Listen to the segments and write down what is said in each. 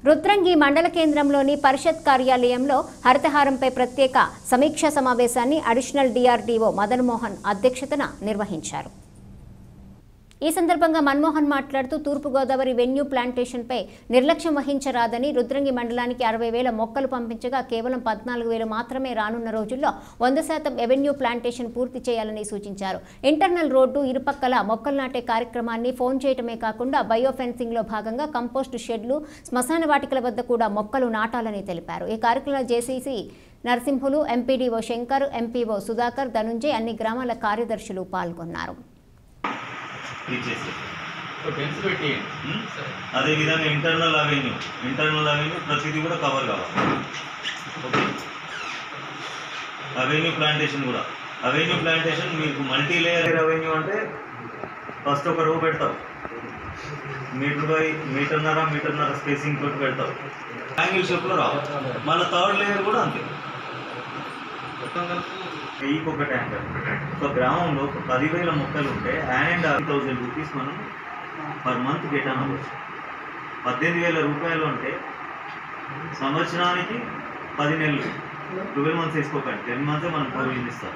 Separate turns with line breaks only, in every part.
రుద్రంగి మండల కేంద్రంలోని పరిషత్ కార్యాలయంలో హరితహారంపై ప్రత్యేక సమీక్షా సమావేశాన్ని అడిషనల్ డిఆర్డీఓ మదన్ మోహన్ అధ్యక్షతన నిర్వహించారు ఈ సందర్భంగా మన్మోహన్ మాట్లాడుతూ తూర్పుగోదావరి వెన్యూ ప్లాంటేషన్పై నిర్లక్ష్యం వహించరాదని రుద్రంగి మండలానికి అరవై వేల మొక్కలు పంపించగా కేవలం పద్నాలుగు వేలు మాత్రమే రానున్న రోజుల్లో వంద శాతం ఎవెన్యూ ప్లాంటేషన్ పూర్తి చేయాలని సూచించారు ఇంటర్నల్ రోడ్డు ఇరుపక్కల మొక్కలు నాటే కార్యక్రమాన్ని ఫోన్ చేయటమే కాకుండా బయో ఫెన్సింగ్లో భాగంగా కంపోస్టు షెడ్లు శ్మశాన వాటికల వద్ద కూడా మొక్కలు నాటాలని తెలిపారు ఈ కార్యక్రమంలో JCC Narasimhulu MPDO Shankar MPO Sudhakar Dhanunjay అన్ని గ్రామాల కార్యదర్శులు పాల్గొన్నారు
ఇచ్చేసి
ఫెన్స్ పెట్టి
ఉం? అదేవిధంగా ఇంటర్నల్ అవెన్యూ ఇంటర్నల్ అవెన్యూ ప్రతిదీ కూడా కవర్ కావాలి ఓకే అవెన్యూ ప్లాంటేషన్ కూడా అవెన్యూ ప్లాంటేషన్ మీకు మల్టీ లేయర్ అవెన్యూ అంటే ఫస్ట్ ఒక రో పెడతావు మీటర్ బై మీటర్న్నర మీటర్న్నర స్పేసింగ్ తోటి పెడతావు యాంగిల్ షేప్లో రావు మళ్ళీ థర్డ్ లేయర్ కూడా అంతే
మొత్తం కలిసి
వెయ్యికి ఒక ట్యాంకర్ ఒక గ్రామంలో ఒక పదివేల మొక్కలు ఉంటే అండ్ థౌజండ్ రూపీస్ మనం పర్ మంత్ గెటాన్ అవ్వచ్చు పద్దెనిమిది వేల రూపాయలు అంటే సంవత్సరానికి పది నెలలు ట్వెల్వ్ మంత్స్ వేసుకోకండి టెన్ మంత్సే మనం ప్రొవిజన్ ఇస్తాం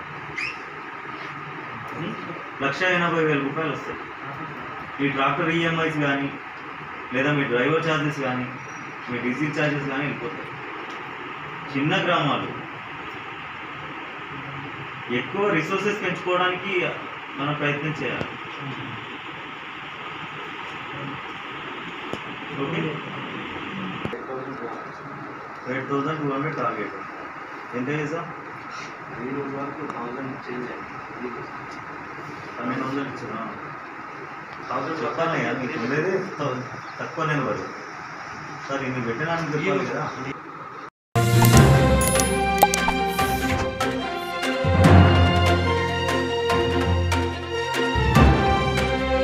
ఉం? లక్ష ఎనభై వేల రూపాయలు వస్తాయి మీ ట్రాక్టర్ ఈఎంఐస్ కానీ లేదా మీ డ్రైవర్ ఛార్జెస్ కానీ మీ డీజిల్ ఛార్జెస్ కానీ వెళ్ళిపోతాయి చిన్న గ్రామాలు ఎక్కువ రిసోర్సెస్ పెంచుకోవడానికి మనం ప్రయత్నం చేయాలి okay eight thousand two hundred target ఎంత చేసాం
ఈ రోజు వరకు థౌసండ్ చేంజ్
పన్నెండు వందలు ఇచ్చిన చెప్పాలి కదా మీకు ఉండేది తక్కువ నేను పడు సార్ ఇన్ని పెట్టడానికి చెప్పాలి కదా